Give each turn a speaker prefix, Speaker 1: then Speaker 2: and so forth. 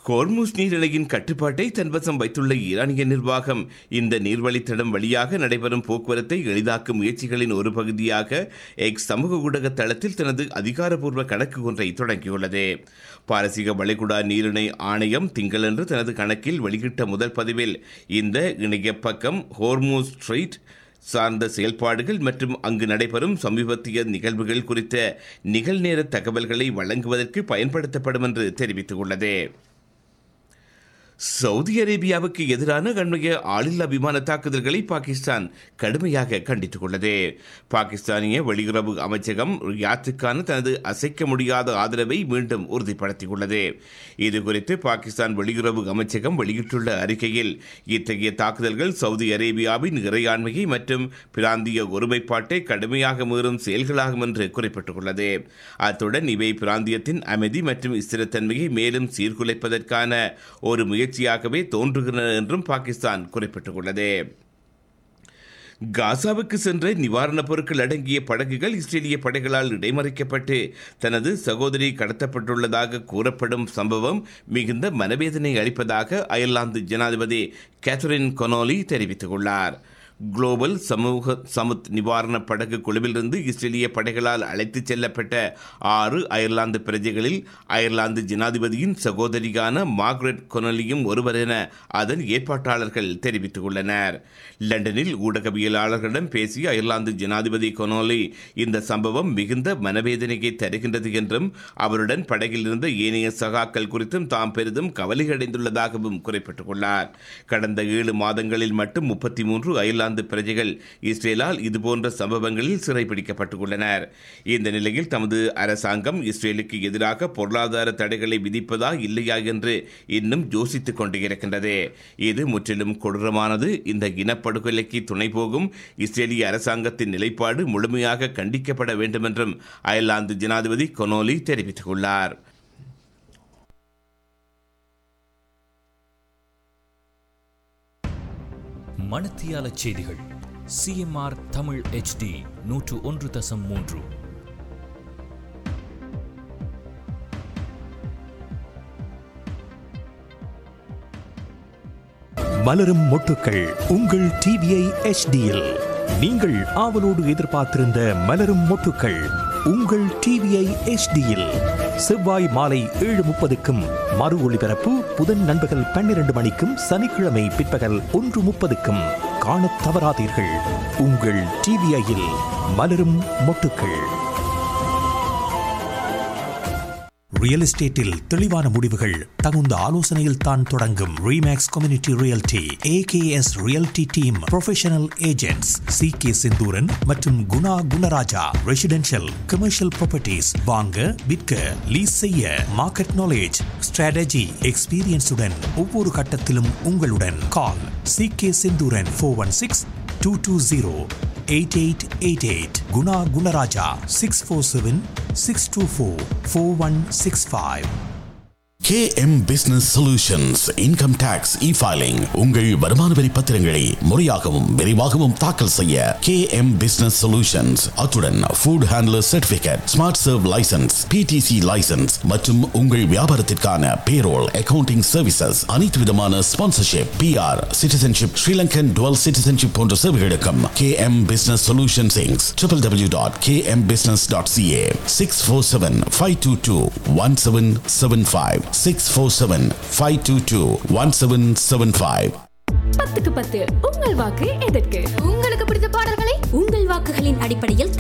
Speaker 1: Hormuz நீரிணையின் கட்டுப்பாட்டை தன்வசம் வைத்துள்ள ஈரானிய நிர்வாகம் இந்த நீர்வழித்தடம் வழியாக நடைபெறும் போக்குவரத்தை எளிதாக்கும் முயற்சிகளின் ஒரு பகுதியாக எக்ஸ் சமூக ஊடக தளத்தில் தனது அதிகாரப்பூர்வ கணக்கு ஒன்றை தொடங்கியுள்ளது பாரசீக வளைகுடா நீரிணை ஆணையம் திங்களன்று தனது கணக்கில் வெளியிட்ட முதல் பதிவில் இந்த இணைய பக்கம் ஹோர்மூஸ் ஸ்ட்ரீட் சார்ந்த செயல்பாடுகள் மற்றும் அங்கு நடைபெறும் சமீபத்திய நிகழ்வுகள் குறித்த நிகழ்நேர தகவல்களை வழங்குவதற்கு பயன்படுத்தப்படும் என்று தெரிவித்துள்ளது சவுதி அரேபியாவுக்கு எதிரான அண்மைய ஆளில்லா விமான தாக்குதல்களை பாகிஸ்தான் கடுமையாக கண்டித்துள்ளது பாகிஸ்தானிய வெளியுறவு அமைச்சகம் ரியாத்துக்கான தனது அசைக்க முடியாத ஆதரவை மீண்டும் உறுதிப்படுத்தியுள்ளது இதுகுறித்து பாகிஸ்தான் வெளியுறவு அமைச்சகம் வெளியிட்டுள்ள அறிக்கையில் இத்தகைய தாக்குதல்கள் சவுதி அரேபியாவின் இறையாண்மையை மற்றும் பிராந்திய ஒருமைப்பாட்டை கடுமையாக மீறும் செயல்களாகும் என்று குறிப்பிட்டுள்ளது அத்துடன் இவை பிராந்தியத்தின் அமைதி மற்றும் ஸ்திரத்தன்மையை மேலும் சீர்குலைப்பதற்கான ஒரு முயற்சியாகவே தோன்றுகின்றன என்றும் பாகிஸ்தான் குறிப்பிட்டுள்ளது காசாவுக்கு சென்ற நிவாரணப் பொருட்கள் அடங்கிய படகுகள் இஸ்ரேலிய படைகளால் இடைமறிக்கப்பட்டு தனது சகோதரி கடத்தப்பட்டுள்ளதாக கூறப்படும் சம்பவம் மிகுந்த மனவேதனை அளிப்பதாக அயர்லாந்து ஜனாதிபதி கேத்தரின் கொனோலி தெரிவித்துள்ளார் குளோபல் சமூக சமுத் நிவாரண படகு குழுவிலிருந்து இஸ்ரேலிய படைகளால் அழைத்துச் செல்லப்பட்ட ஆறு அயர்லாந்து பிரஜைகளில் அயர்லாந்து ஜனாதிபதியின் சகோதரியான மார்க்ரெட் கொனலியும் ஒருவர் என அதன் ஏற்பாட்டாளர்கள் தெரிவித்துள்ளனர் லண்டனில் ஊடகவியலாளர்களிடம் பேசிய அயர்லாந்து ஜனாதிபதி கொனோலி இந்த சம்பவம் மிகுந்த மனவேதனையை தருகின்றது என்றும் அவருடன் படகில் இருந்த ஏனைய சகாக்கள் குறித்தும் தாம் பெரிதும் கவலையடைந்துள்ளதாகவும் குறிப்பிட்டுள்ளார் கடந்த ஏழு மாதங்களில் மட்டும் முப்பத்தி மூன்று அயர்லாந்து பிரஜைகள் இஸ்ரேலால் இதுபோன்ற சம்பவங்களில் சிறைப்பிடிக்கப்பட்டுள்ளனர் இந்த நிலையில் தமது அரசாங்கம் இஸ்ரேலுக்கு எதிராக பொருளாதார தடைகளை விதிப்பதா இல்லையா என்று இன்னும் யோசித்துக் கொண்டு இருக்கின்றது இது முற்றிலும் கொடூரமானது இந்த இனப்படுகொலைக்கு துணை போகும் இஸ்ரேலிய அரசாங்கத்தின் நிலைப்பாடு முழுமையாக கண்டிக்கப்பட வேண்டும் என்றும் அயர்லாந்து ஜனாதிபதி கொனோலி தெரிவித்துள்ளார்
Speaker 2: மணத்தியால செய்திகள் சிஎம்ஆர் தமிழ் HD நூற்று ஒன்று தசம் மூன்று
Speaker 3: மலரும் மொட்டுக்கள் உங்கள் டிவிஐ எச்டியில் நீங்கள் ஆவலோடு எதிர்பார்த்திருந்த மலரும் மொட்டுக்கள் உங்கள் டிவிஐ எச்டியில் செவ்வாய் மாலை ஏழு முப்பதுக்கும் மறு ஒளிபரப்பு புதன் நண்பகல் பன்னிரண்டு மணிக்கும் சனிக்கிழமை பிற்பகல் ஒன்று முப்பதுக்கும் காணத் தவறாதீர்கள் உங்கள் டிவிஐயில் மலரும் மொட்டுக்கள் ரியல் எஸ்டேட்டில் தெளிவான முடிவுகள் தகுந்த ஆலோசனையில் தான் தொடங்கும் remax community realty AKS realty team professional agents C K Senthuran மற்றும் Guna Gunaraja residential commercial properties வாங்க விற்க லீஸ் செய்ய மார்க்கெட் நாலேஜ் ஸ்ட்ராட்டஜி எக்ஸ்பீரியன்ஸுடன் ஒவ்வொரு கட்டத்திலும் உங்களுடன் call C K Senthuran four one six two two zero eight eight eight eight Guna Gunaraja six four seven six two four four one six five
Speaker 4: KM Business Solutions Income Tax E-Filing உங்கள் வருமான வரி பத்திரங்களை முறையாகவும் விரைவாகவும் தாக்கல் செய்ய KM Business Solutions அத்துடன் food handler certificate smart serve licence PTC licence மற்றும் உங்கள் வியாபாரத்திற்கான பேரோல் அக்கவுண்டிங் சர்வீசஸ் அனைத்து விதமான sponsorship PR citizenship Sri Lankan dual citizenship போன்ற சேவைகளுக்கும் KM Business Solutions Inc. www.kmbusiness.ca 647-522-1775 647-522-1775
Speaker 5: பத்துக்கு பத்து உங்கள் வாக்கு எதற்கு
Speaker 6: உங்களுக்கு பிடித்த பாடல்களை உங்கள் வாக்குகளின் அடிப்படையில்